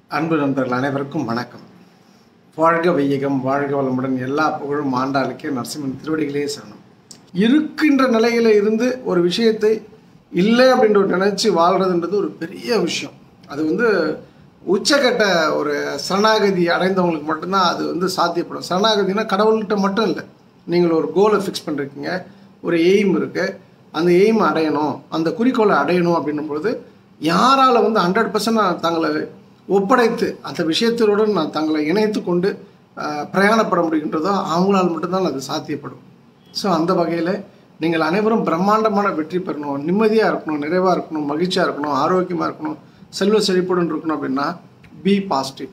அன்பு நண்பர்கள் அனைவருக்கும் வணக்கம் வாழ்க வையகம் வாழ்க வளமுடன் எல்லா புகழும் ஆண்டாளுக்கே நரசிம்மன் திருவடிகளே சரணம் இருக்கின்ற நிலையில இருந்து ஒரு விஷயத்தை இல்லை அப்படின்ற நினைச்சு வாழ்றதுன்றது ஒரு பெரிய விஷயம் அது வந்து உச்சக்கட்ட ஒரு சரணாகதி அடைந்தவங்களுக்கு மட்டும்தான் அது வந்து சாத்தியப்படும் சரணாகதினா கடவுள்கிட்ட மட்டும் இல்லை நீங்கள் ஒரு கோலை ஃபிக்ஸ் பண்ணிருக்கீங்க ஒரு எய்ம் இருக்குது அந்த எய்ம் அடையணும் அந்த குறிக்கோளை அடையணும் அப்படின்னும் பொழுது யாரால் வந்து ஹண்ட்ரட் பர்சன்ட் தங்களை ஒப்படைத்து அந்த விஷயத்தினுடன் நான் தங்களை இணைத்து கொண்டு அஹ், பிரயாணப்பட முடிகின்றதோ அவங்களால் மட்டும்தான் அது சாத்தியப்படும் ஸோ அந்த வகையில் நீங்கள் அனைவரும் பிரம்மாண்டமான வெற்றி பெறணும் நிம்மதியாக இருக்கணும் நிறைவாக இருக்கணும் மகிழ்ச்சியாக இருக்கணும் ஆரோக்கியமாக இருக்கணும் செல்வ செழிப்புடன் இருக்கணும் அப்படின்னா பி பாசிட்டிவ்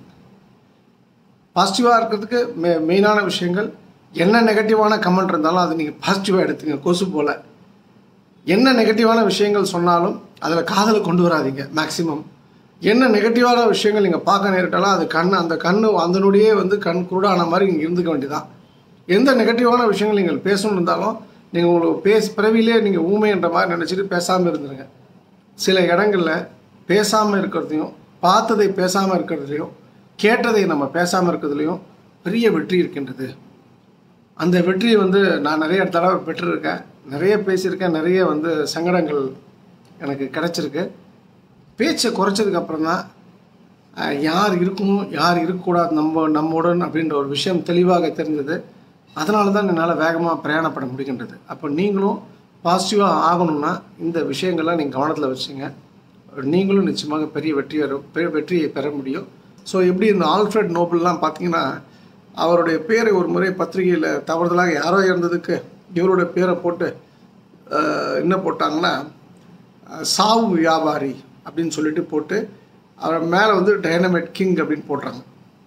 பாசிட்டிவாக இருக்கிறதுக்கு மெ மெயினான விஷயங்கள் என்ன நெகட்டிவான கமெண்ட் இருந்தாலும் அதை நீங்கள் பாசிட்டிவாக எடுத்துங்க கொசு போல் என்ன நெகட்டிவான விஷயங்கள் சொன்னாலும் அதில் காதலை கொண்டு வராதீங்க மேக்ஸிமம் என்ன நெகட்டிவான விஷயங்கள் நீங்கள் பார்க்க நேரிட்டாலும் அது கண் அந்த கண்ணு அந்த நொடியே வந்து கண் குருடான மாதிரி நீங்கள் இருந்துக்க வேண்டியதான் எந்த நெகட்டிவான விஷயங்கள் நீங்கள் பேசணும் இருந்தாலும் நீங்கள் உங்களுக்கு பேச பிறவிலே நீங்கள் ஊமைன்ற மாதிரி நினச்சிட்டு பேசாமல் இருந்துருங்க சில இடங்களில் பேசாமல் இருக்கிறதையும் பார்த்ததை பேசாமல் இருக்கிறதுலையும் கேட்டதை நம்ம பேசாமல் இருக்கிறதுலையும் பெரிய வெற்றி இருக்கின்றது அந்த வெற்றியை வந்து நான் நிறைய தடவை பெற்றிருக்கேன் நிறைய பேசியிருக்கேன் நிறைய வந்து சங்கடங்கள் எனக்கு கிடைச்சிருக்கு பேச்சை குறைச்சதுக்கு அப்புறம் தான் அஹ், யார் இருக்கணும் யார் இருக்கக்கூடாது நம்ம நம்முடன் அப்படின்ற ஒரு விஷயம் தெளிவாக தெரிஞ்சது அதனால தான் என்னால் வேகமாக பிரயாணப்பட முடிகின்றது அப்போ நீங்களும் பாசிட்டிவாக ஆகணும்னா இந்த விஷயங்கள்லாம் நீங்கள் கவனத்தில் வச்சுங்க நீங்களும் நிச்சயமாக பெரிய வெற்றி வரும் பெரிய வெற்றியை பெற முடியும் ஸோ எப்படி இந்த ஆல்ஃப்ரெட் நோபல்லாம் பார்த்தீங்கன்னா அவருடைய பேரை ஒரு முறை பத்திரிகையில் தவறுதலாக யாரோ இருந்ததுக்கு இவருடைய பேரை போட்டு அஹ், என்ன போட்டாங்கன்னா அஹ், சாவு வியாபாரி அப்படின்னு சொல்லிட்டு போட்டு அவர் மேலே வந்து டைனமைட் கிங் அப்படின்னு போடுறாங்க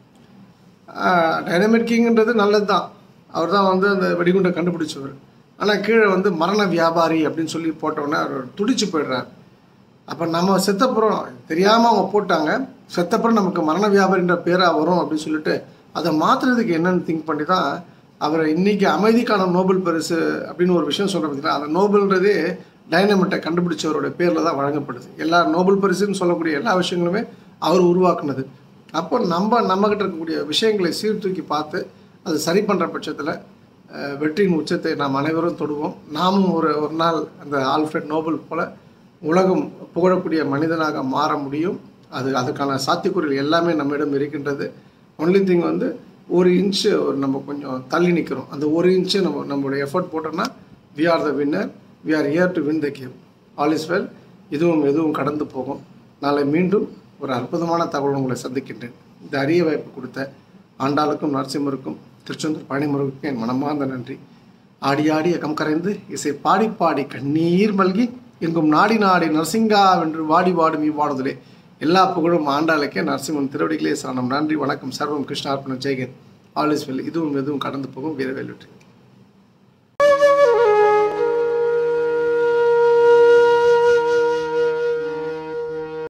டைனமைட் கிங்ன்றது நல்லது தான் அவர் தான் வந்து அந்த வெடிகுண்டை கண்டுபிடிச்சவர் ஆனால் கீழே வந்து மரண வியாபாரி அப்படின்னு சொல்லி போட்டோன்னே அவர் துடிச்சு போயிடுறார் அப்போ நம்ம செத்தப்புறம் தெரியாமல் அவங்க போட்டாங்க செத்தப்புறம் நமக்கு மரண வியாபாரின்ற பேராக வரும் அப்படின்னு சொல்லிட்டு அதை மாற்றுறதுக்கு என்னன்னு திங்க் பண்ணி தான் அவர் இன்னைக்கு அமைதிக்கான நோபல் பரிசு அப்படின்னு ஒரு விஷயம் சொல்கிற பார்த்தீங்கன்னா அந்த நோபல்ன்றதே டைனமெட்டை கண்டுபிடிச்சவரோட பேரில் தான் வழங்கப்படுது எல்லா நோபல் பரிசுன்னு சொல்லக்கூடிய எல்லா விஷயங்களுமே அவர் உருவாக்குனது அப்போ நம்ம நம்மக்கிட்ட இருக்கக்கூடிய விஷயங்களை சீர்தூக்கி பார்த்து அது சரி பண்ணுற பட்சத்தில் அஹ், வெற்றியின் உச்சத்தை நாம் அனைவரும் தொடுவோம் நாமும் ஒரு ஒரு நாள் அந்த ஆல்ஃபிரட் நோபல் போல உலகம் புகழக்கூடிய மனிதனாக மாற முடியும் அது அதுக்கான சாத்தியக்கூறுகள் எல்லாமே நம்மிடம் இருக்கின்றது ஒன்லி திங் வந்து ஒரு இன்ச்சு ஒரு நம்ம கொஞ்சம் தள்ளி நிற்கிறோம் அந்த ஒரு இன்ச்சு நம்ம நம்மளுடைய எஃபர்ட் போட்டோம்னா we are the winner we are here to win the game all is well இதுவும் எதுவும் கடந்து போகும் நாளை மீண்டும் ஒரு அற்புதமான தகவல் உங்களை சந்திக்கின்றேன் இந்த அரிய வாய்ப்பு கொடுத்த ஆண்டாளுக்கும் நரசிம்மருக்கும் திருச்செந்தூர் பழனிமுருகனுக்கும் என் மனமார்ந்த நன்றி ஆடி ஆடி அகம் கரைந்து இசை பாடி பாடி கண்ணீர் மல்கி எங்கும் நாடி நாடி நரசிங்கா வென்று வாடி வாடும் இவ்வாடுதலே எல்லா புகழும் ஆண்டாளுக்கே நரசிம்மன் திருவடிகளே சரணம் நன்றி வணக்கம் சர்வம் கிருஷ்ணார்ப்பணம் ஜெயகன் ஆல் இஸ் வெல் இதுவும் எதுவும் கடந்து போகும் வீரவேல் வெற்றி